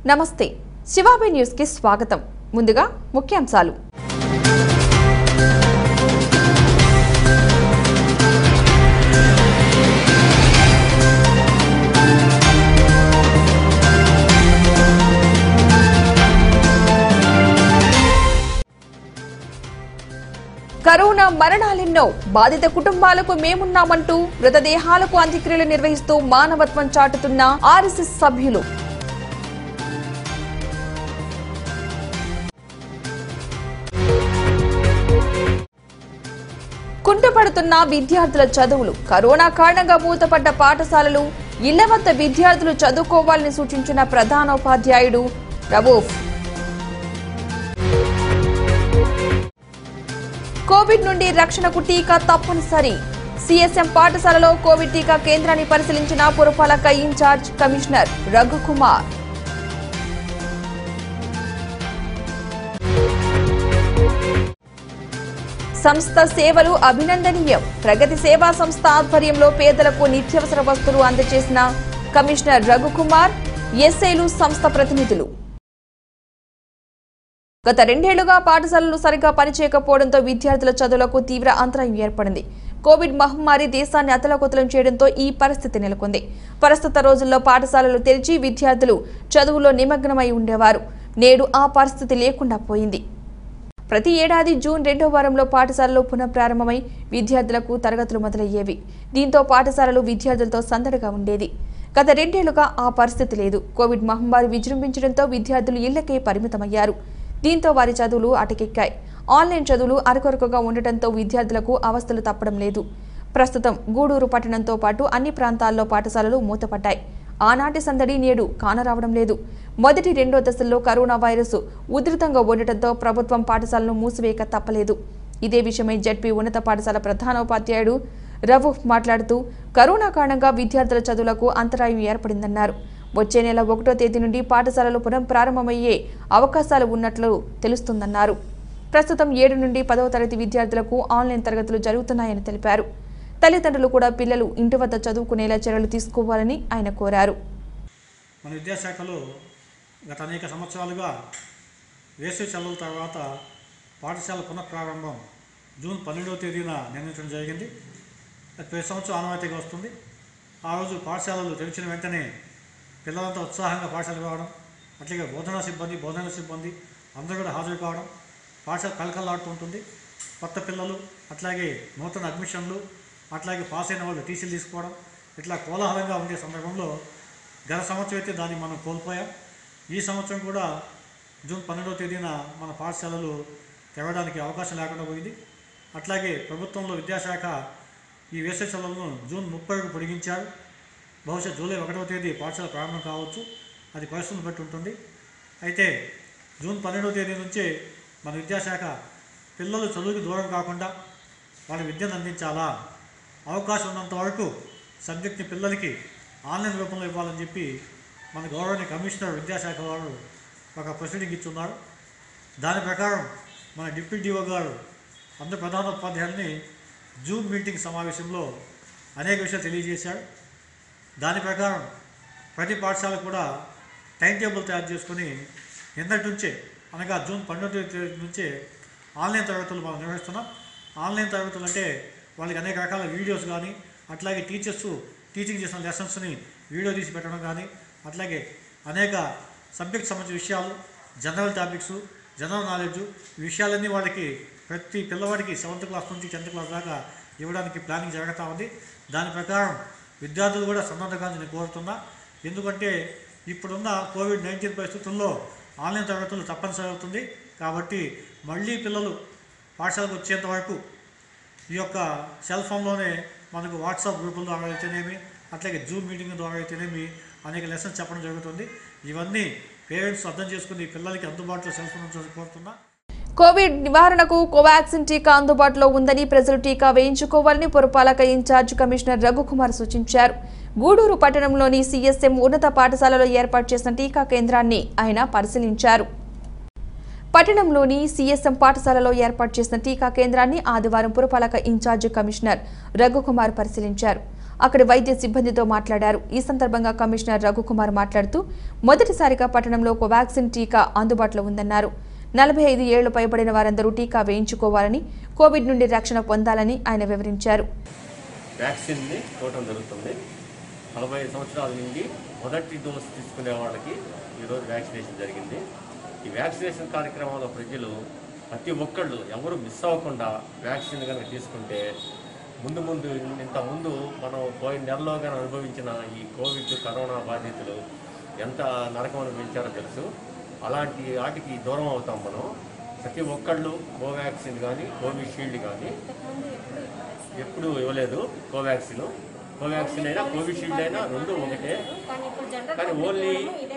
నమస్తే శివాబి న్యూస్ కి స్వాగతం ముందుగా ముఖ్యాంశాలు కరోనా మరణాలెన్నో బాధిత కుటుంబాలకు మేమున్నామంటూ మృతదేహాలకు అంత్యక్రియలు నిర్వహిస్తూ మానవత్వం చాటుతున్న ఆర్ఎస్ఎస్ సభ్యులు కుంటుపడుతున్న విద్యార్థుల చదువులు కరోనా కారణంగా మూతపడ్డ పాఠశాలలు ఇళ్ల వద్ద విద్యార్థులు చదువుకోవాలని సూచించిన ప్రధానోపాధ్యాయుడు రవూఫ్ కోవిడ్ నుండి రక్షణకు టీకా తప్పనిసరి సిఎస్ఎం పాఠశాలలో కోవిడ్ టీకా కేంద్రాన్ని పరిశీలించిన పురపాలక ఇన్ఛార్జ్ కమిషనర్ రఘుకుమార్ సంస్థ సేవలు అభినందనీయం ప్రగతి సేవా సంస్థ ఆధ్వర్యంలో పేదలకు నిత్యావసర వస్తువులు అందజేసిన కమిషనర్ రఘుకుమార్ ఎస్ఐలు సంస్థ ప్రతినిధులు గత రెండేళ్లుగా పాఠశాలలు సరిగా పనిచేయకపోవడంతో విద్యార్థుల చదువులకు తీవ్ర అంతరాయం ఏర్పడింది కోవిడ్ మహమ్మారి దేశాన్ని అతలకుతలం చేయడంతో ఈ పరిస్థితి నెలకొంది ప్రస్తుత రోజుల్లో పాఠశాలలు తెరిచి విద్యార్థులు చదువులో నిమగ్నమై ఉండేవారు నేడు ఆ పరిస్థితి లేకుండా పోయింది ప్రతి ఏడాది జూన్ రెండో వారంలో పాఠశాలలు పునఃప్రారంభమై విద్యార్థులకు తరగతులు మొదలయ్యేవి దీంతో పాఠశాలలు విద్యార్థులతో సందడిగా ఉండేది గత రెండేళ్లుగా ఆ పరిస్థితి లేదు కోవిడ్ మహమ్మారి విజృంభించడంతో విద్యార్థులు ఇళ్లకే పరిమితమయ్యారు దీంతో వారి చదువులు అటకెక్కాయి ఆన్లైన్ చదువులు అరకొరకగా ఉండటంతో విద్యార్థులకు అవస్థలు తప్పడం లేదు ప్రస్తుతం గూడూరు పట్టణంతో పాటు అన్ని ప్రాంతాల్లో పాఠశాలలు మూతపడ్డాయి ఆనాటి సందడి నేడు కానరావడం లేదు మొదటి రెండో దశల్లో కరోనా వైరస్ ఉధృతంగా ఉండటంతో ప్రభుత్వం పాఠశాలను మూసివేయక తప్పలేదు ఇదే విషయమై జడ్పీ ఉన్నత పాఠశాల ప్రధానోపాధ్యాయుడు రవూఫ్ మాట్లాడుతూ కరోనా కారణంగా విద్యార్థుల చదువులకు అంతరాయం ఏర్పడిందన్నారు వచ్చే నెల ఒకటో తేదీ నుండి పాఠశాలలు పునఃప్రారంభమయ్యే అవకాశాలు ఉన్నట్లు తెలుస్తుందన్నారు ప్రస్తుతం ఏడు నుండి పదవ తరగతి విద్యార్థులకు ఆన్లైన్ తరగతులు జరుగుతున్నాయని తెలిపారు తల్లిదండ్రులు కూడా పిల్లలు ఇంటి వద్ద చదువుకునేలా చర్యలు తీసుకోవాలని ఆయన కోరారు మన విద్యాశాఖలో గత అనేక సంవత్సరాలుగా వేసవి సెలవుల తర్వాత పాఠశాల పునఃప్రారంభం జూన్ పన్నెండవ తేదీన నిర్ణయించడం జరిగింది అది ప్రతి సంవత్సరం ఆనవాయితీగా వస్తుంది ఆ రోజు పాఠశాలలు తెరిచిన వెంటనే పిల్లలంతా ఉత్సాహంగా పాఠశాలకు రావడం అట్లాగే బోధనా సిబ్బంది బోధనా సిబ్బంది అందరూ కూడా హాజరు కావడం పాఠశాల కలకల్లాడుతూ ఉంటుంది కొత్త పిల్లలు అట్లాగే నూతన అడ్మిషన్లు అట్లాగే పాస్ అయిన వాళ్ళు టీసీలు తీసుకోవడం ఇట్లా కోలాహలంగా ఉండే సందర్భంలో గత సంవత్సరం అయితే దాన్ని మనం కోల్పోయాం ఈ సంవత్సరం కూడా జూన్ పన్నెండవ తేదీన మన పాఠశాలలు తెరవడానికి అవకాశం లేకుండా పోయింది అట్లాగే ప్రభుత్వంలో విద్యాశాఖ ఈ వేసవి సెలవులను జూన్ ముప్పైకు పొడిగించారు బహుశా జూలై ఒకటవ తేదీ పాఠశాల ప్రారంభం కావచ్చు అది పరిస్థితులను బట్టి ఉంటుంది అయితే జూన్ పన్నెండవ తేదీ నుంచే మన విద్యాశాఖ పిల్లలు చదువుకి దూరం కాకుండా వాళ్ళ విద్యను అందించాలా అవకాశం ఉన్నంత వరకు సబ్జెక్ట్ని పిల్లలకి ఆన్లైన్ రూపంలో ఇవ్వాలని చెప్పి మన గౌరవనీయ కమిషనర్ విద్యాశాఖ వారు ఒక ప్రొసీడింగ్ ఇచ్చున్నారు దాని ప్రకారం మన డిప్యూటీ డిఓ గారు అందరు ప్రధానోపాధ్యాయుల్ని జూమ్ మీటింగ్ సమావేశంలో అనేక విషయాలు తెలియజేశారు దాని ప్రకారం ప్రతి పాఠశాల కూడా టైం టేబుల్ తయారు చేసుకొని నిన్నటి నుంచే అనగా జూన్ పన్నెండవ తేదీ నుంచే ఆన్లైన్ తరగతులు మనం నిర్వహిస్తున్నాం ఆన్లైన్ తరగతులు అంటే వాళ్ళకి అనేక రకాల వీడియోస్ కానీ అట్లాగే టీచర్స్ టీచింగ్ చేసిన లెసన్స్ని వీడియో తీసి పెట్టడం కానీ అట్లాగే అనేక సబ్జెక్ట్ సంబంధించిన విషయాలు జనరల్ టాపిక్స్ జనరల్ నాలెడ్జ్ ఈ విషయాలన్నీ వాళ్ళకి ప్రతి పిల్లవాడికి సెవెంత్ క్లాస్ నుంచి టెన్త్ క్లాస్ దాకా ఇవ్వడానికి ప్లానింగ్ జరుగుతూ ఉంది దాని ప్రకారం విద్యార్థులు కూడా సన్నద్ధంగా నేను కోరుతున్నా ఎందుకంటే ఇప్పుడున్న కోవిడ్ నైన్టీన్ పరిస్థితుల్లో ఆన్లైన్ తరగతులు తప్పనిసరి అవుతుంది కాబట్టి మళ్ళీ పిల్లలు పాఠశాలకు వచ్చేంత వరకు ఈ యొక్క సెల్ ఫోన్లోనే మనకు వాట్సాప్ గ్రూపుల ద్వారా అయితేనేమి అట్లాగే జూమ్ మీటింగ్ ద్వారా అయితేనేమి అనేక లెసన్స్ చెప్పడం జరుగుతుంది ఇవన్నీ పేరెంట్స్ అర్థం చేసుకుని పిల్లలకి అందుబాటులో సెల్ ఫోన్ ఉంచాలని కోరుతున్నా కోవిడ్ నివారణకు కోవాక్సిన్ టీకా అందుబాటులో ఉందని ప్రజలు టీకా వేయించుకోవాలని పురపాలక ఇన్ఛార్జ్ కమిషనర్ రఘుకుమార్ సూచించారు గూడూరు పట్టణంలోని సిఎస్ఎం ఉన్నత పాఠశాలలో ఏర్పాటు చేసిన టీకా కేంద్రాన్ని ఆయన పరిశీలించారు పట్టణంలోని సిఎస్ఎం పాఠశాలలో ఏర్పాటు చేసిన టీకా కేంద్రాన్ని ఆదివారం పురపాలక ఇన్ఛార్జి కమిషనర్ రఘుకుమార్ పరిశీలించారు అక్కడి వైద్య సిబ్బందితో మాట్లాడారు ఈ సందర్భంగా కమిషనర్ రఘుకుమార్ మాట్లాడుతూ మొదటిసారిగా పట్టణంలో కోవాక్సిన్ టీకా అందుబాటులో ఉందన్నారు నలభై ఐదు ఏళ్లు పైబడిన వారందరూ టీకా వేయించుకోవాలని కోవిడ్ నుండి రక్షణ పొందాలని ఆయన వివరించారు వ్యాక్సిన్ని ఇవ్వటం జరుగుతుంది నలభై ఐదు సంవత్సరాల నుండి మొదటి డోస్ తీసుకునే వాళ్ళకి ఈరోజు వ్యాక్సినేషన్ జరిగింది ఈ వ్యాక్సినేషన్ కార్యక్రమంలో ప్రజలు ప్రతి ఒక్కళ్ళు ఎవరు మిస్ అవ్వకుండా వ్యాక్సిన్ కనుక తీసుకుంటే ముందు ముందు ఇంత ముందు మనం పోయిన నెలలో కానీ అనుభవించిన ఈ కోవిడ్ కరోనా బాధితులు ఎంత నరకం అనుభవించారో తెలుసు అలాంటి వాటికి దూరం అవుతాం మనం ప్రతి ఒక్కళ్ళు కోవాక్సిన్ కానీ కోవిషీల్డ్ కానీ ఎప్పుడు ఇవ్వలేదు కోవాక్సిన్ కోవాక్సిన్ అయినా కోవిషీల్డ్ అయినా రెండు ఒకటే కానీ ఓన్లీ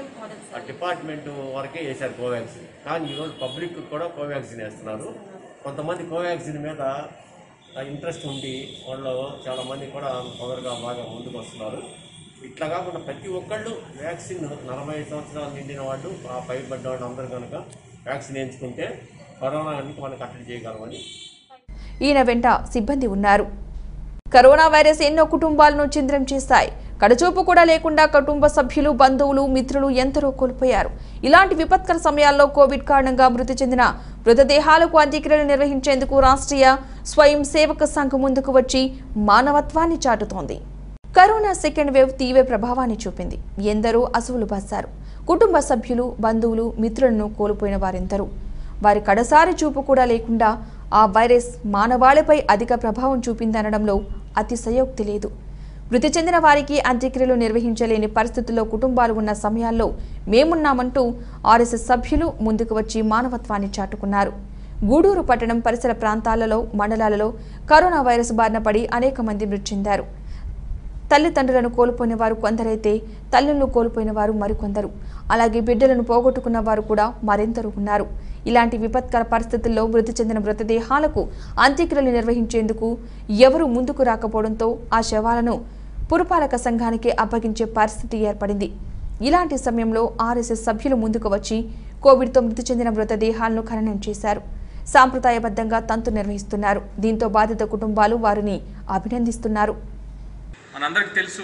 ఆ డిపార్ట్మెంట్ వరకే వేశారు కోవాక్సిన్ కానీ ఈరోజు పబ్లిక్ కూడా కోవాక్సిన్ వేస్తున్నారు కొంతమంది కోవాక్సిన్ మీద ఇంట్రెస్ట్ ఉండి వాళ్ళు చాలామంది కూడా తొందరగా బాగా ముందుకు వస్తున్నారు ఇట్లా కాకుండా ప్రతి ఒక్కళ్ళు వ్యాక్సిన్ నలభై ఐదు సంవత్సరాలు నిండిన వాళ్ళు ఆ పైబడ్డ వాళ్ళు అందరూ కనుక వ్యాక్సిన్ వేయించుకుంటే కరోనా నుంచి మనం కట్టడి చేయగలమని ఈయన వెంట సిబ్బంది ఉన్నారు కరోనా వైరస్ ఎన్నో కుటుంబాలను చింద్రం చేస్తాయి కడచూపు కూడా లేకుండా కుటుంబ సభ్యులు బంధువులు మిత్రులు ఎందరో కోల్పోయారు ఇలాంటి విపత్కర సమయాల్లో కోవిడ్ కారణంగా మృతి చెందిన మృతదేహాలకు అంత్యక్రియలు నిర్వహించేందుకు రాష్ట్రీయ స్వయం సేవక సంఘం ముందుకు వచ్చి మానవత్వాన్ని చాటుతోంది కరోనా సెకండ్ వేవ్ తీవ్ర ప్రభావాన్ని చూపింది ఎందరో అసువులు బాశారు కుటుంబ సభ్యులు బంధువులు మిత్రులను కోల్పోయిన వారెందరూ వారి కడసారి చూపు కూడా లేకుండా ఆ వైరస్ మానవాళిపై అధిక ప్రభావం చూపిందనడంలో అతిశయోక్తి లేదు మృతి చెందిన వారికి అంత్యక్రియలు నిర్వహించలేని పరిస్థితుల్లో కుటుంబాలు ఉన్న సమయాల్లో మేమున్నామంటూ ఆర్ఎస్ఎస్ సభ్యులు ముందుకు వచ్చి మానవత్వాన్ని చాటుకున్నారు గూడూరు పట్టణం పరిసర ప్రాంతాలలో మండలాలలో కరోనా వైరస్ బారిన పడి అనేక మంది మృతి చెందారు తల్లిదండ్రులను కోల్పోయిన వారు కొందరైతే తల్లులను కోల్పోయిన వారు మరికొందరు అలాగే బిడ్డలను పోగొట్టుకున్న వారు కూడా మరెందరూ ఉన్నారు ఇలాంటి విపత్కర పరిస్థితుల్లో మృతి చెందిన మృతదేహాలకు అంత్యక్రియలు నిర్వహించేందుకు ఎవరూ ముందుకు రాకపోవడంతో ఆ శవాలను పురపాలక సంఘానికి అప్పగించే పరిస్థితి ఏర్పడింది ఇలాంటి సమయంలో ఆర్ఎస్ఎస్ సభ్యులు ముందుకు వచ్చి కోవిడ్తో మృతి చెందిన మృతదేహాలను ఖననం చేశారు సాంప్రదాయబద్ధంగా తంతు నిర్వహిస్తున్నారు దీంతో బాధిత కుటుంబాలు వారిని అభినందిస్తున్నారు మనందరికీ తెలుసు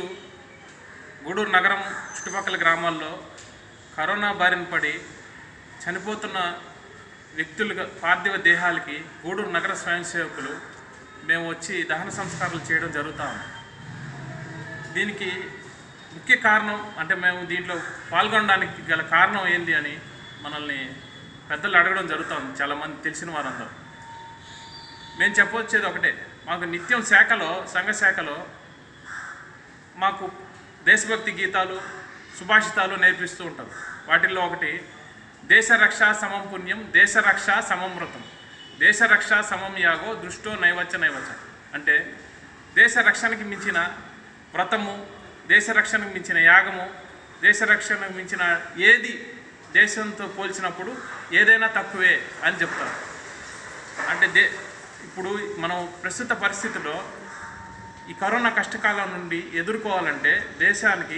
గూడూరు నగరం చుట్టుపక్కల గ్రామాల్లో కరోనా బారిన పడి చనిపోతున్న వ్యక్తులుగా పార్థివ దేహాలకి గూడూరు నగర స్వయం సేవకులు మేము వచ్చి దహన సంస్కారాలు చేయడం జరుగుతూ ఉంది దీనికి ముఖ్య కారణం అంటే మేము దీంట్లో పాల్గొనడానికి గల కారణం ఏంది అని మనల్ని పెద్దలు అడగడం జరుగుతుంది చాలామంది తెలిసిన వారందరూ మేము చెప్పవచ్చేది ఒకటే మాకు నిత్యం శాఖలో సంఘ శాఖలో మాకు దేశభక్తి గీతాలు సుభాషితాలు నేర్పిస్తూ ఉంటారు వాటిల్లో ఒకటి దేశ రక్ష సమం పుణ్యం దేశ రక్ష సమం మృతం దేశ రక్ష సమం యాగో దృష్టో నైవచ్చ నైవచ్చ అంటే దేశ రక్షణకి మించిన వ్రతము దేశ రక్షణకు మించిన యాగము దేశ రక్షణకు మించిన ఏది దేశంతో పోల్చినప్పుడు ఏదైనా తక్కువే అని చెప్తారు అంటే దే ఇప్పుడు మనం ప్రస్తుత పరిస్థితిలో ఈ కరోనా కష్టకాలం నుండి ఎదుర్కోవాలంటే దేశానికి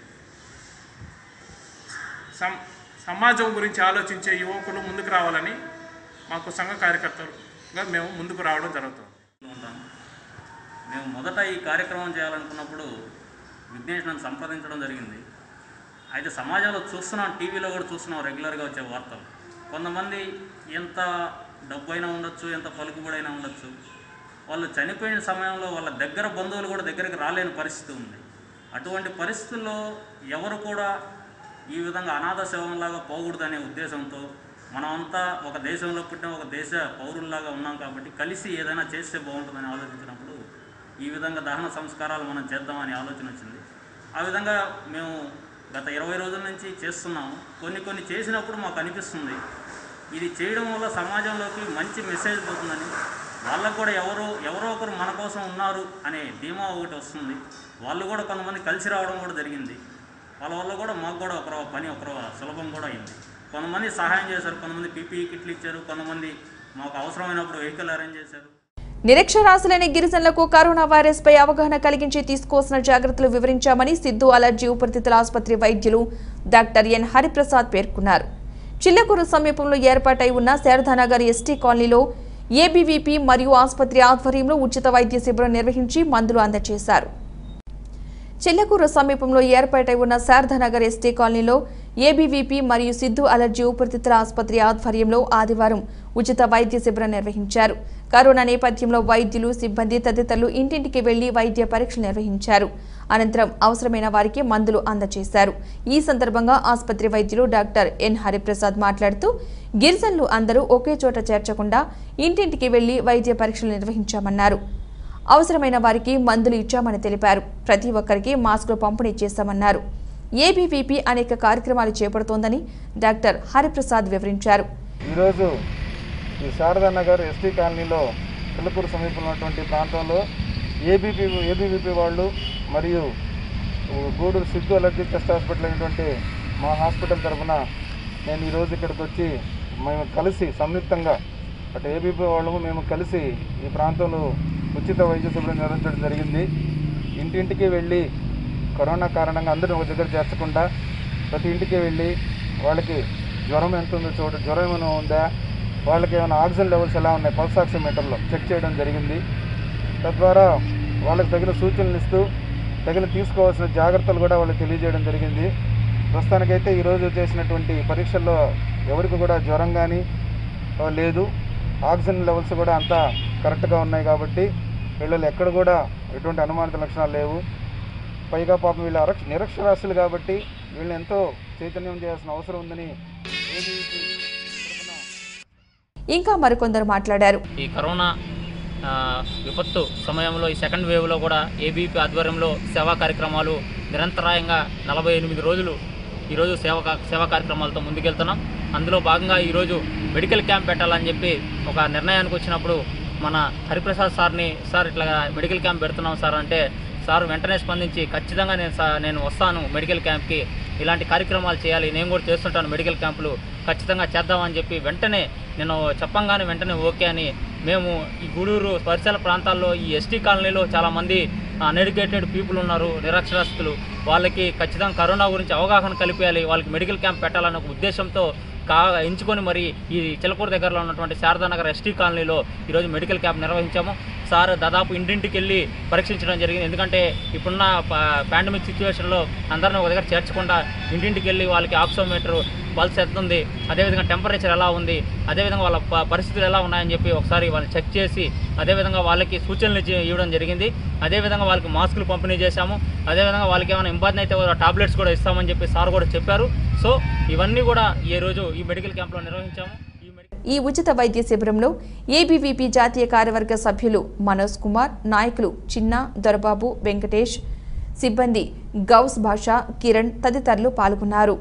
సం సమాజం గురించి ఆలోచించే యువకులు ముందుకు రావాలని మాకు సంఘ కార్యకర్తలుగా మేము ముందుకు రావడం జరుగుతుంది ఉంటాం మేము మొదట ఈ కార్యక్రమం చేయాలనుకున్నప్పుడు విఘ్నేష్ నన్ను సంప్రదించడం జరిగింది అయితే సమాజంలో చూస్తున్నాం టీవీలో కూడా చూస్తున్నాం రెగ్యులర్గా వచ్చే వార్తలు కొంతమంది ఎంత డబ్బు అయినా ఉండొచ్చు ఎంత పలుకుబడైనా ఉండొచ్చు వాళ్ళు చనిపోయిన సమయంలో వాళ్ళ దగ్గర బంధువులు కూడా దగ్గరికి రాలేని పరిస్థితి ఉంది అటువంటి పరిస్థితుల్లో ఎవరు కూడా ఈ విధంగా అనాథ శవంలాగా పోకూడదనే ఉద్దేశంతో మనమంతా ఒక దేశంలో పుట్టిన ఒక దేశ పౌరుల్లాగా ఉన్నాం కాబట్టి కలిసి ఏదైనా చేస్తే బాగుంటుందని ఆలోచించినప్పుడు ఈ విధంగా దహన సంస్కారాలు మనం చేద్దామని ఆలోచన వచ్చింది ఆ విధంగా మేము గత ఇరవై రోజుల నుంచి చేస్తున్నాము కొన్ని కొన్ని చేసినప్పుడు మాకు అనిపిస్తుంది ఇది చేయడం వల్ల సమాజంలోకి మంచి మెసేజ్ పోతుందని వాళ్ళకు కూడా ఎవరో ఎవరో ఒకరు మన కోసం ఉన్నారు అనే ధీమా ఒకటి వస్తుంది వాళ్ళు కూడా కొంతమంది కలిసి రావడం కూడా జరిగింది వాళ్ళ వల్ల కూడా మాకు కూడా ఒక పని ఒక సులభం కూడా అయింది కొంతమంది సహాయం చేశారు కొంతమంది పీపీ కిట్లు ఇచ్చారు కొంతమంది మాకు అవసరమైనప్పుడు వెహికల్ అరేంజ్ చేశారు నిరక్షరాస్యులైన గిరిజనులకు కరోనా వైరస్ పై అవగాహన కలిగించి తీసుకోవాల్సిన జాగ్రత్తలు వివరించామని సిద్ధు అలర్జీ ఊపిరితిత్తుల ఆసుపత్రి వైద్యులు డాక్టర్ ఎన్ హరిప్రసాద్ పేర్కొన్నారు చిల్లకూరు సమీపంలో ఏర్పాటై ఉన్న శారదానగర్ ఎస్టీ కాలనీలో ఏబీవీపీ మరియు ఆసుపత్రి ఆధ్వర్యంలో ఉచిత వైద్య శిబిరం నిర్వహించి మందులు అందజేశారు చెల్లకూరు సమీపంలో ఏర్పాటై ఉన్న శారదానగర్ ఎస్టీ కాలనీలో ఏబీవీపీ మరియు సిద్ధు అలర్జీ ఊపిరితిత్తుల ఆసుపత్రి ఆధ్వర్యంలో ఆదివారం ఉచిత వైద్య శిబిరం నిర్వహించారు కరోనా నేపథ్యంలో వైద్యులు సిబ్బంది తదితరులు ఇంటింటికి వెళ్లి వైద్య పరీక్షలు నిర్వహించారు అనంతరం అవసరమైన వారికి మందులు అందజేశారు ఈ సందర్భంగా ఆసుపత్రి వైద్యులు డాక్టర్ ఎన్ హరిప్రసాద్ మాట్లాడుతూ గిరిజనులు అందరూ ఒకే చోట చేర్చకుండా ఇంటింటికి వెళ్లి వైద్య పరీక్షలు నిర్వహించామన్నారు అవసరమైన వారికి మందులు ఇచ్చామని తెలిపారు ప్రతి ఒక్కరికి మాస్కులు పంపిణీ చేశామన్నారు ఏబీవీపీ అనేక కార్యక్రమాలు చేపడుతోందని డాక్టర్ హరిప్రసాద్ వివరించారు ఈరోజు ఈ శారదా నగర్ ఎస్టీ కాలనీలో చిల్లకూరు సమీపంలో ఉన్నటువంటి ప్రాంతంలో ఏబీపీ ఏబీవీపీ వాళ్ళు మరియు Gudur Siddhu allergy test hospital అయినటువంటి మా హాస్పిటల్ తరఫున నేను ఈరోజు ఇక్కడికి వచ్చి మేము కలిసి సంయుక్తంగా అటు ఏబీపీ వాళ్ళు మేము కలిసి ఈ ప్రాంతంలో ఉచిత వైద్య శిబిరం నిర్వహించడం జరిగింది ఇంటింటికి వెళ్ళి కరోనా కారణంగా అందరూ ఒక దగ్గర చేర్చకుండా ప్రతి ఇంటికి వెళ్ళి వాళ్ళకి జ్వరం ఎంత ఉందో చూడ జ్వరం ఏమైనా ఉందా వాళ్ళకి ఏమైనా ఆక్సిజన్ లెవెల్స్ ఎలా ఉన్నాయి పల్స్ ఆక్సిమీటర్లో చెక్ చేయడం జరిగింది తద్వారా వాళ్ళకి తగిన సూచనలు ఇస్తూ తగిన తీసుకోవాల్సిన జాగ్రత్తలు కూడా వాళ్ళకి తెలియజేయడం జరిగింది ప్రస్తుతానికైతే ఈరోజు చేసినటువంటి పరీక్షల్లో ఎవరికి కూడా జ్వరం కానీ లేదు ఆక్సిజన్ లెవెల్స్ కూడా అంతా కరెక్ట్గా ఉన్నాయి కాబట్టి వీళ్ళలో ఎక్కడ కూడా ఎటువంటి అనుమానిత లక్షణాలు లేవు పైగా పాపం వీళ్ళు అరక్ష నిరక్షరాస్యులు కాబట్టి వీళ్ళని ఎంతో చైతన్యం చేయాల్సిన అవసరం ఉందని ఏబీవీపీ తరఫున ఇంకా మరికొందరు మాట్లాడారు ఈ కరోనా ఆ, విపత్తు సమయంలో ఈ సెకండ్ వేవ్లో కూడా ఏబీపీ ఆధ్వర్యంలో సేవా కార్యక్రమాలు నిరంతరాయంగా నలభై ఎనిమిది రోజులు ఈరోజు సేవా కా- సేవా కార్యక్రమాలతో ముందుకెళ్తున్నాం అందులో భాగంగా ఈరోజు మెడికల్ క్యాంప్ పెట్టాలని చెప్పి ఒక నిర్ణయానికి వచ్చినప్పుడు మన హరిప్రసాద్ సార్ని సార్ ఇట్లా మెడికల్ క్యాంప్ పెడుతున్నాం సార్ అంటే సార్ వెంటనే స్పందించి ఖచ్చితంగా నేను సా- నేను వస్తాను మెడికల్ క్యాంప్కి ఇలాంటి కార్యక్రమాలు చేయాలి నేను కూడా చేస్తుంటాను మెడికల్ క్యాంపులు ఖచ్చితంగా చేద్దామని చెప్పి వెంటనే నేను చెప్పంగానే వెంటనే ఓకే అని మేము ఈ గూడూరు పరిసర ప్రాంతాల్లో ఈ ఎస్టీ కాలనీలో చాలామంది అన్ఎడ్యుకేటెడ్ పీపుల్ ఉన్నారు నిరక్షరాస్యులు వాళ్ళకి ఖచ్చితంగా కరోనా గురించి అవగాహన కలిపేయాలి వాళ్ళకి మెడికల్ క్యాంప్ పెట్టాలనే ఒక ఉద్దేశంతో కా ఎంచుకొని మరి ఈ చిలకూరు దగ్గరలో ఉన్నటువంటి శారదానగర్ ఎస్టీ కాలనీలో ఈరోజు మెడికల్ క్యాంప్ నిర్వహించాము సార్ దాదాపు ఇంటింటికి వెళ్ళి పరీక్షించడం జరిగింది ఎందుకంటే ఇప్పుడున్న పాండమిక్ సిచ్యువేషన్లో అందరిని ఒక దగ్గర చేర్చకుండా ఇంటింటికి వెళ్ళి వాళ్ళకి ఆక్సిమీటర్ పల్స్ ఎంత ఉంది అదేవిధంగా టెంపరేచర్ ఎలా ఉంది అదేవిధంగా వాళ్ళ ప- పరిస్థితులు ఎలా ఉన్నాయని చెప్పి ఒకసారి వాళ్ళని చెక్ చేసి అదేవిధంగా వాళ్ళకి సూచనలు ఇచ్చి- ఇవ్వడం జరిగింది అదేవిధంగా వాళ్ళకి మాస్కులు పంపిణీ చేశాము అదేవిధంగా వాళ్ళకి ఏమైనా ఇబ్బంది అయితే టాబ్లెట్స్ కూడా ఇస్తామని చెప్పి సార్ కూడా చెప్పారు సో ఇవన్నీ కూడా ఈ రోజు ఈ మెడికల్ క్యాంప్లో నిర్వహించాము ఈ మెడికల్ ఈ ఉచిత వైద్య శిబిరంలో ఏబీవీపీ జాతీయ కార్యవర్గ సభ్యులు మనోజ్ కుమార్ నాయకులు చిన్న దొరబాబు వెంకటేష్ సిబ్బంది గౌస్ భాష కిరణ్ తదితరులు పాల్గొన్నారు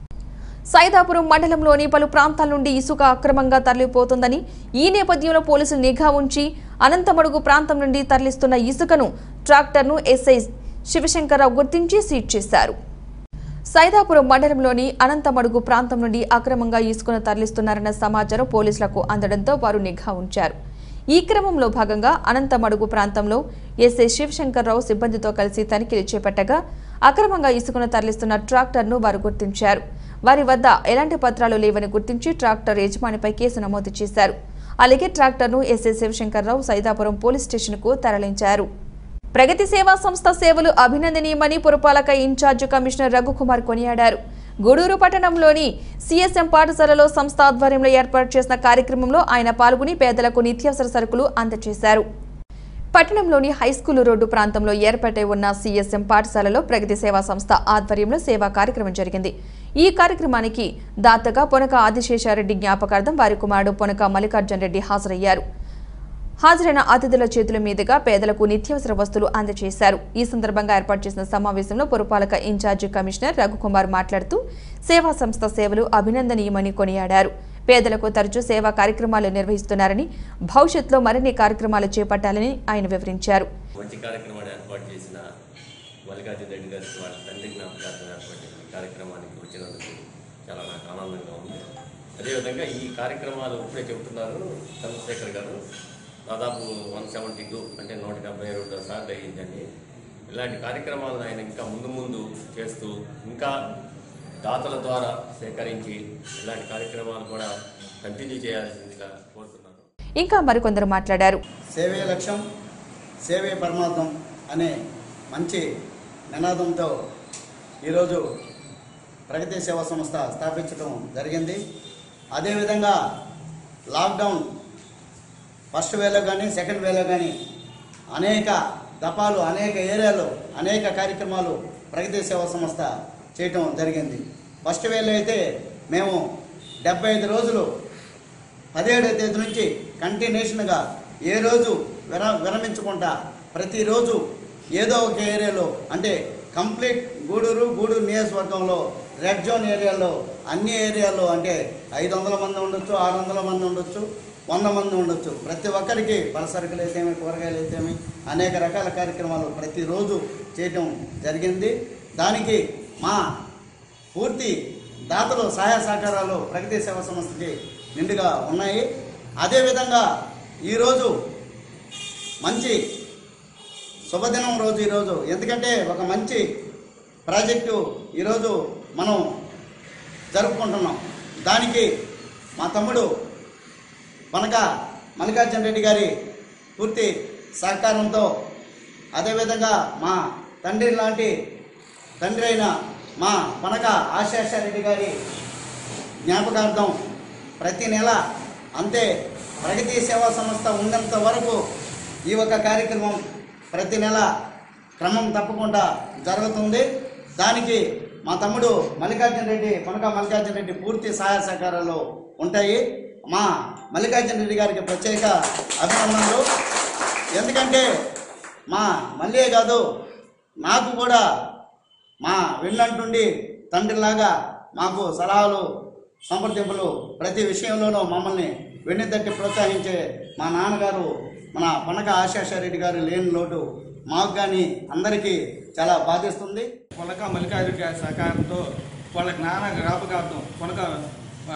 సైదాపురం మండలంలోని పలు ప్రాంతాల నుండి ఇసుక అక్రమంగా తరలిపోతుందని ఈ నేపథ్యంలో పోలీసులు నిఘా ఉంచి అనంతమడుగు ప్రాంతం నుండి తరలిస్తున్న ఇసుకను ట్రాక్టర్ను ఎస్ఐ శివశంకర్రావు గుర్తించి సీజ్ చేశారు సైదాపురం మండలంలోని అనంతమడుగు ప్రాంతం నుండి అక్రమంగా ఇసుకను తరలిస్తున్నారన్న సమాచారం పోలీసులకు అందడంతో వారు నిఘా ఉంచారు ఈ క్రమంలో భాగంగా అనంతమడుగు ప్రాంతంలో ఎస్ఐ శివశంకర్రావు సిబ్బందితో కలిసి తనిఖీలు చేపట్టగా అక్రమంగా ఇసుకను తరలిస్తున్న ట్రాక్టర్ను వారు గుర్తించారు వారి వద్ద ఎలాంటి పత్రాలు లేవని గుర్తించి ట్రాక్టర్ యజమానిపై కేసు నమోదు చేశారు అలాగే ట్రాక్టర్ను ఎస్ఐ శివశంకర్రావు సైదాపురం పోలీస్ స్టేషన్కు తరలించారు ప్రగతి సేవా సంస్థ సేవలు అభినందనీయమని పురపాలక ఇన్ఛార్జ్ కమిషనర్ రఘుకుమార్ కొనియాడారు గూడూరు పట్టణంలోని సిఎస్ఎం పాఠశాలలో సంస్థ ఆధ్వర్యంలో ఏర్పాటు చేసిన కార్యక్రమంలో ఆయన పాల్గొని పేదలకు నిత్యావసర సరుకులు అందజేశారు పట్టణంలోని హైస్కూలు రోడ్డు ప్రాంతంలో ఏర్పాటై ఉన్న సిఎస్ఎం పాఠశాలలో ప్రగతి సేవా సంస్థ ఆధ్వర్యంలో సేవా కార్యక్రమం జరిగింది ఈ కార్యక్రమానికి దాతగా పొనక ఆదిశేషారెడ్డి జ్ఞాపకార్థం వారి కుమారుడు పొనక మల్లికార్జున రెడ్డి హాజరయ్యారు హాజరైన అతిథుల చేతుల మీదుగా పేదలకు నిత్యావసర వస్తువులు అందజేశారు ఈ సందర్భంగా ఏర్పాటు చేసిన సమావేశంలో పురపాలక ఇన్ఛార్జి కమిషనర్ రఘుకుమార్ మాట్లాడుతూ సేవా సంస్థ సేవలు అభినందనీయమని కొనియాడారు పేదలకు తరచూ సేవా కార్యక్రమాలు నిర్వహిస్తున్నారని భవిష్యత్తులో మరిన్ని కార్యక్రమాలు చేపట్టాలని ఆయన వివరించారు మంచి కార్యక్రమాన్ని ఏర్పాటు చేసిన మల్లికార్జున రెడ్డి గారికి వాళ్ళ తండ్రి జ్ఞాపకార్థం ఏర్పాటు చేసిన ఈ కార్యక్రమానికి వచ్చినందుకు చాలా నాకు ఆనందంగా ఉంది అదేవిధంగా ఈ కార్యక్రమాలు ఇప్పుడే చెబుతున్నారు చంద్రశేఖర్ గారు దాదాపు వన్ సెవెంటీ టూ అంటే నూట డెబ్బై రెండు సార్లు అయ్యిందండి ఇలాంటి కార్యక్రమాలను ఆయన ఇంకా ముందు ముందు చేస్తూ ఇంకా దాతల ద్వారా సేకరించి ఇలాంటి కార్యక్రమాలు కూడా కంటిన్యూ చేయాల్సిందిగా కోరుతున్నాను ఇంకా మరికొందరు మాట్లాడారు సేవే లక్ష్యం సేవే పరమార్థం అనే మంచి నినాదంతో ఈరోజు ప్రగతి సేవా సంస్థ స్థాపించడం జరిగింది అదేవిధంగా లాక్డౌన్ ఫస్ట్ వేలో కానీ సెకండ్ వేలో కానీ అనేక దపాలు అనేక ఏరియాలో అనేక కార్యక్రమాలు ప్రగతి సేవా సంస్థ చేయటం జరిగింది ఫస్ట్ వేలో అయితే మేము డెబ్బై ఐదు రోజులు పదిహేడవ తేదీ నుంచి కంటిన్యూషన్గా ఏ రోజు విర విరమించకుండా ప్రతిరోజు ఏదో ఒక ఏరియాలో అంటే కంప్లీట్ గూడూరు గూడూరు నియోజకవర్గంలో రెడ్ జోన్ ఏరియాలో అన్ని ఏరియాలో అంటే ఐదు వందల మంది ఉండొచ్చు ఆరు వందల మంది ఉండొచ్చు వంద మంది ఉండొచ్చు ప్రతి ఒక్కరికి పలసరుకులు అయితేమి కూరగాయలు అయితేమి అనేక రకాల కార్యక్రమాలు ప్రతిరోజు చేయటం జరిగింది దానికి మా పూర్తి దాతలు సహాయ సహకారాలు ప్రగతి సేవా సంస్థకి నిండుగా ఉన్నాయి అదేవిధంగా ఈరోజు మంచి శుభదినం రోజు ఈరోజు ఎందుకంటే ఒక మంచి ప్రాజెక్టు ఈరోజు మనం జరుపుకుంటున్నాం దానికి మా తమ్ముడు మనక మల్లికార్జున రెడ్డి గారి పూర్తి సహకారంతో అదేవిధంగా మా తండ్రి లాంటి తండ్రి అయిన మా పనక ఆశాశారెడ్డి గారి జ్ఞాపకార్థం ప్రతి నెల అంతే ప్రగతి సేవా సంస్థ ఉన్నంత వరకు ఈ ఒక కార్యక్రమం ప్రతి నెల క్రమం తప్పకుండా జరుగుతుంది దానికి మా తమ్ముడు మల్లికార్జున రెడ్డి పనక మల్లికార్జున రెడ్డి పూర్తి సహాయ సహకారాలు ఉంటాయి మా మల్లికార్జున రెడ్డి గారికి ప్రత్యేక అభినందనలు ఎందుకంటే మా మల్లే కాదు నాకు కూడా మా వెన్నంటుండి తండ్రిలాగా మాకు సలహాలు సంప్రదింపులు ప్రతి విషయంలోనూ మమ్మల్ని వెన్నుతట్టి ప్రోత్సహించే మా నాన్నగారు మన పనక ఆశాశారెడ్డి గారు లేని లోటు మాకు కానీ అందరికీ చాలా బాధిస్తుంది కొనక మల్లికార్జున గారి సహకారంతో వాళ్ళ జ్ఞాన జ్ఞాపకార్థం కొనక ఆ,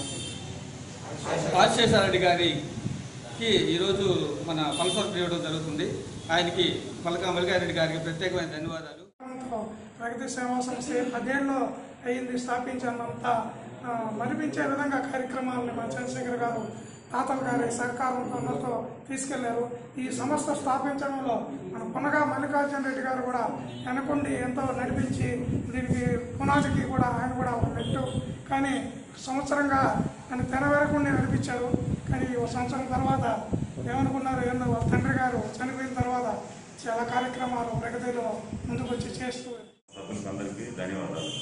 రాజశేఖరరెడ్డి గారికి ఈరోజు మన పల్సర్ చేయడం జరుగుతుంది ఆయనకి పలక మల్లికార్జున గారికి ప్రత్యేకమైన ధన్యవాదాలు ప్రగతి సేవా సంస్థ పదేళ్ళు అయింది స్థాపించినంత ఆ, మరిపించే విధంగా కార్యక్రమాలను మన చంద్రశేఖర్ గారు తాతల గారి సహకారంతో అందరితో తీసుకెళ్లారు ఈ సంస్థ స్థాపించడంలో మన పునగా మల్లికార్జున రెడ్డి గారు కూడా వెనకుండి ఎంతో నడిపించి దీనికి పునాదికి కూడా ఆయన కూడా ఒక పెట్టు కానీ సంవత్సరంగా ఆయన తెరవేరకుండా నడిపించారు కానీ ఒక సంవత్సరం తర్వాత ఏమనుకున్నారు ఏందో వాళ్ళ తండ్రి గారు చనిపోయిన తర్వాత చాలా కార్యక్రమాలు ప్రగతిలో ముందుకు వచ్చి చేస్తూ సభ్యులకు అందరికీ ధన్యవాదాలు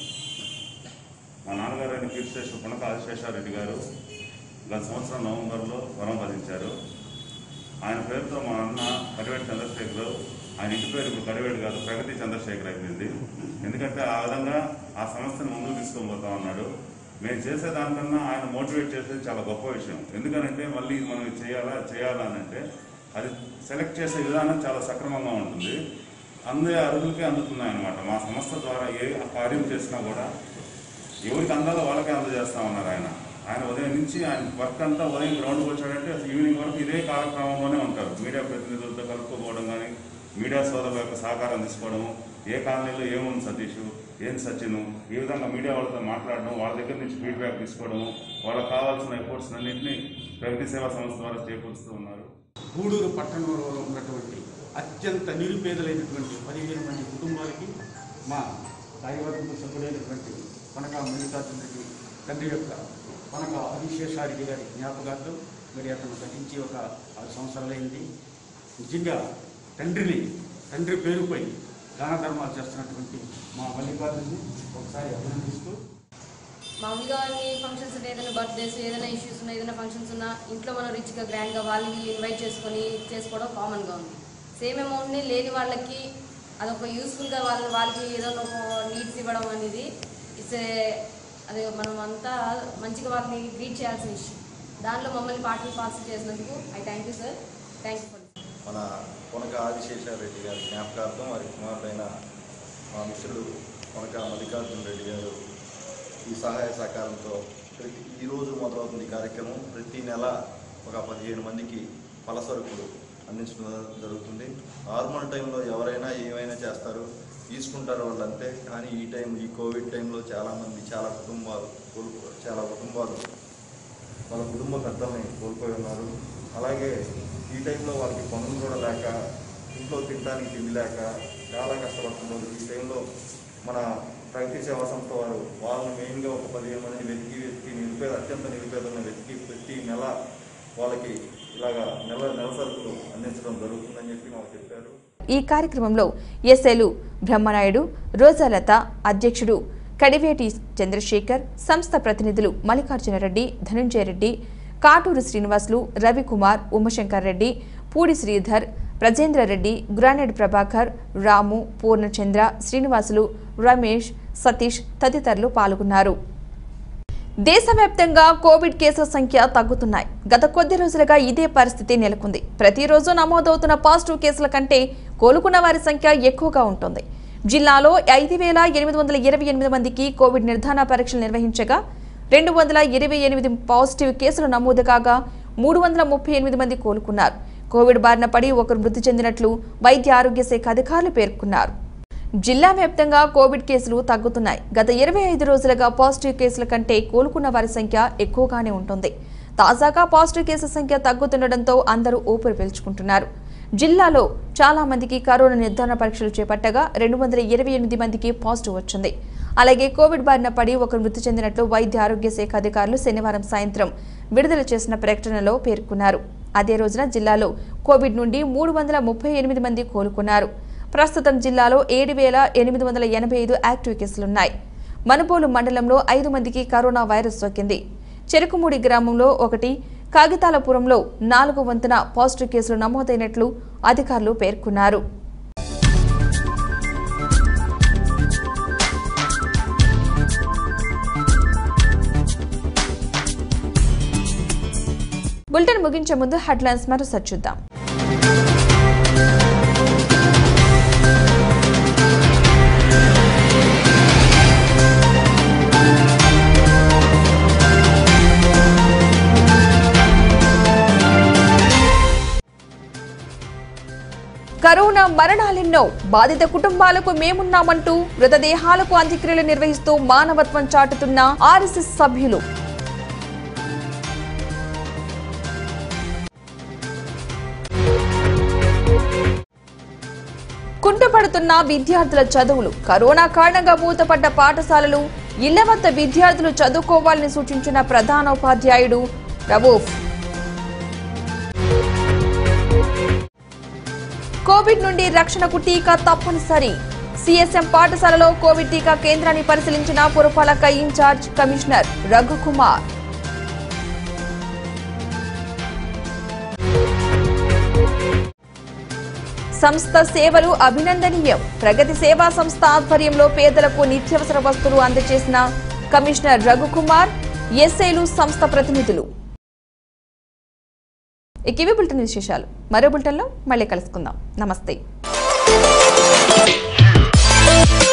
మా నాన్నగారు అయిన కీర్తిశేషు పునక ఆదిశేషారెడ్డి గారు గత సంవత్సరం నవంబర్లో వరం వధించారు ఆయన పేరుతో మా అన్న కడివేటి చంద్రశేఖర్ ఆయన ఇంటి పేరు ఇప్పుడు కడివేటి కాదు ప్రగతి చంద్రశేఖర్ అయిపోయింది ఎందుకంటే ఆ విధంగా ఆ సంస్థను ముందుకు తీసుకొని పోతా ఉన్నాడు మేము చేసే దానికన్నా ఆయన మోటివేట్ చేసేది చాలా గొప్ప విషయం ఎందుకనంటే మళ్ళీ ఇది మనం ఇది చేయాలా చేయాలా అని అంటే అది సెలెక్ట్ చేసే విధానం చాలా సక్రమంగా ఉంటుంది అందే అరుగులకే అందుతున్నాయి అనమాట మా సంస్థ ద్వారా ఏ కార్యం చేసినా కూడా ఎవరికి అందాలో వాళ్ళకే అందజేస్తా ఉన్నారు ఆయన ఆయన ఉదయం నుంచి ఆయన వర్క్ అంతా ఉదయం గ్రౌండ్కి వచ్చాడంటే అసలు ఈవినింగ్ వరకు ఇదే కార్యక్రమంలోనే ఉంటారు మీడియా ప్రతినిధులతో కలుపుకోవడం కానీ మీడియా సోదరుల యొక్క సహకారం తీసుకోవడము ఏ కాలనీలో ఏముంది సతీష్ ఏం సచిన్ ఈ విధంగా మీడియా వాళ్ళతో మాట్లాడడం వాళ్ళ దగ్గర నుంచి ఫీడ్బ్యాక్ తీసుకోవడము వాళ్ళకి కావాల్సిన ఎఫర్ట్స్ అన్నింటినీ ప్రగతి సేవా సంస్థ ద్వారా చేకూరుస్తూ ఉన్నారు గూడూరు పట్టణంలో ఉన్నటువంటి అత్యంత నిరుపేదలైనటువంటి పదిహేను మంది కుటుంబాలకి మా కార్యవర్గ సభ్యులైనటువంటి పనక మల్లికార్జున రెడ్డి తండ్రి యొక్క పనక ఆదిశేషారెడ్డి గారి జ్ఞాపకార్థం మరి అతను గతించి ఒక ఆరు సంవత్సరాలైంది నిజంగా తండ్రిని తండ్రి పేరుపై దాన ధర్మాలు చేస్తున్నటువంటి మా మల్లికార్జుని ఒకసారి అభినందిస్తూ మామూలుగా అన్ని ఫంక్షన్స్ ఉంటే ఏదైనా బర్త్డేస్ ఏదైనా ఇష్యూస్ ఉన్నా ఏదైనా ఫంక్షన్స్ ఉన్నా ఇంట్లో మనం రిచ్గా గ్రాండ్గా వాళ్ళని వీళ్ళు ఇన్వైట్ చేసుకొని చేసుకోవడం కామన్గా ఉంది సేమ్ అమౌంట్ని లేని వాళ్ళకి అదొక యూస్ఫుల్గా వాళ్ళ వాళ్ళకి ఏదో ఒక నీడ్స్ ఇవ్వడం అనేది ఇట్స్ అది మనం అంతా మంచిగా వాళ్ళని గ్రీట్ చేయాల్సిన విషయం దానిలో మమ్మల్ని పార్టీ పాస్ చేసినందుకు I thank you sir thank you for మన కొనక ఆదిశేషారెడ్డి గారి జ్ఞాపకార్థం వారి కుమారుడైన మా మిత్రుడు కొనక మల్లికార్జున రెడ్డి గారు ఈ సహాయ సహకారంతో ప్రతి ఈరోజు మొదలవుతుంది ఈ కార్యక్రమం ప్రతి నెల ఒక పదిహేను మందికి పలసరుకులు అందించడం జరుగుతుంది నార్మల్ టైంలో ఎవరైనా ఏమైనా చేస్తారు తీసుకుంటారు వాళ్ళు అంతే కానీ ఈ టైం ఈ కోవిడ్ టైంలో చాలామంది చాలా కుటుంబాలు కోల్పో చాలా కుటుంబాలు వాళ్ళ కుటుంబ పెద్దల్ని కోల్పోయి ఉన్నారు అలాగే ఈ టైంలో వాళ్ళకి పనులు కూడా లేక ఇంట్లో తినడానికి తిండి లేక చాలా కష్టపడుతున్నారు ఈ టైంలో మన ప్రగతి సేవా సంస్థ వారు వాళ్ళని మెయిన్గా ఒక పదిహేను మందిని వెతికి వెతికి నిరుపేద అత్యంత నిరుపేదలను వెతికి ప్రతి నెల వాళ్ళకి ఇలాగా నెల నెల సరుకులు అందించడం జరుగుతుందని చెప్పి మాకు చెప్పారు ఈ కార్యక్రమంలో ఎస్ఎలు బ్రహ్మనాయుడు రోజాలత అధ్యక్షుడు కడివేటి చంద్రశేఖర్ సంస్థ ప్రతినిధులు మల్లికార్జునరెడ్డి ధనుంజయ రెడ్డి కాటూరు శ్రీనివాసులు రవికుమార్ ఉమాశంకర్ రెడ్డి పూడి శ్రీధర్ ప్రజేంద్ర రెడ్డి గురానెడ్ ప్రభాకర్ రాము పూర్ణచంద్ర శ్రీనివాసులు రమేష్ సతీష్ తదితరులు పాల్గొన్నారు దేశవ్యాప్తంగా కోవిడ్ కేసుల సంఖ్య తగ్గుతున్నాయి గత కొద్ది రోజులుగా ఇదే పరిస్థితి నెలకొంది ప్రతిరోజు నమోదవుతున్న పాజిటివ్ కేసుల కంటే కోలుకున్న వారి సంఖ్య ఎక్కువగా ఉంటుంది జిల్లాలో ఐదు వేల ఎనిమిది వందల ఇరవై ఎనిమిది మందికి కోవిడ్ నిర్ధారణ పరీక్షలు నిర్వహించగా రెండు వందల ఇరవై ఎనిమిది పాజిటివ్ కేసులు నమోదు కాగా మూడు వందల ముప్పై ఎనిమిది మంది కోలుకున్నారు కోవిడ్ బారిన పడి ఒకరు మృతి చెందినట్లు వైద్య ఆరోగ్య శాఖ అధికారులు పేర్కొన్నారు జిల్లా వ్యాప్తంగా కోవిడ్ కేసులు తగ్గుతున్నాయి గత ఇరవై ఐదు రోజులుగా పాజిటివ్ కేసుల కంటే కోలుకున్న వారి సంఖ్య ఎక్కువగానే ఉంటుంది తాజాగా పాజిటివ్ కేసుల సంఖ్య తగ్గుతుండటంతో అందరూ ఊపిరి పీల్చుకుంటున్నారు జిల్లాలో చాలా మందికి కరోనా నిర్ధారణ పరీక్షలు చేపట్టగా రెండు వందల ఇరవై ఎనిమిది మందికి పాజిటివ్ వచ్చింది అలాగే కోవిడ్ బారిన పడి ఒకరు మృతి చెందినట్లు వైద్య ఆరోగ్య శాఖ అధికారులు శనివారం సాయంత్రం విడుదల చేసిన ప్రకటనలో పేర్కొన్నారు అదే రోజున జిల్లాలో కోవిడ్ నుండి మూడు వందల ముప్పై ఎనిమిది మంది కోలుకున్నారు ప్రస్తుతం జిల్లాలో ఏడు వేల ఎనిమిది వందల ఎనభై ఐదు యాక్టివ్ కేసులున్నాయి మనుబోలు మండలంలో ఐదు మందికి కరోనా వైరస్ సోకింది చెరుకుమూడి గ్రామంలో ఒకటి కాగితాలపురంలో నాలుగు వంతున పాజిటివ్ కేసులు నమోదైనట్లు అధికారులు పేర్కొన్నారు బులెటిన్ ముగించే ముందు హెడ్లైన్స్ మరోసారి చూద్దాం కరోనా మరణాలెన్నో బాధిత కుటుంబాలకు మేమున్నామంటూ మృతదేహాలకు అంత్యక్రియలు నిర్వహిస్తూ మానవత్వం చాటుతున్న ఆర్ఎస్ఎస్ సభ్యులు కుంటుపడుతున్న విద్యార్థుల చదువులు కరోనా కారణంగా మూతపడ్డ పాఠశాలలు ఇళ్ల వద్ద విద్యార్థులు చదువుకోవాలని సూచించిన ప్రధానోపాధ్యాయుడు రవూఫ్ కోవిడ్ నుండి రక్షణకు టీకా తప్పనిసరి సిఎస్ఎం పాఠశాలలో కోవిడ్ టీకా కేంద్రాన్ని పరిశీలించిన పురపాలక ఇన్ఛార్జ్ కమిషనర్ రఘుకుమార్ సంస్థ సేవలు అభినందనీయం ప్రగతి సేవా సంస్థ ఆధ్వర్యంలో పేదలకు నిత్యావసర వస్తువులు అందజేసిన కమిషనర్ రఘుకుమార్ ఎస్ఐలు సంస్థ ప్రతినిధులు ఇక ఇవి బులెటిన్ విశేషాలు మరో బులెటిన్లో మళ్ళీ కలుసుకుందాం నమస్తే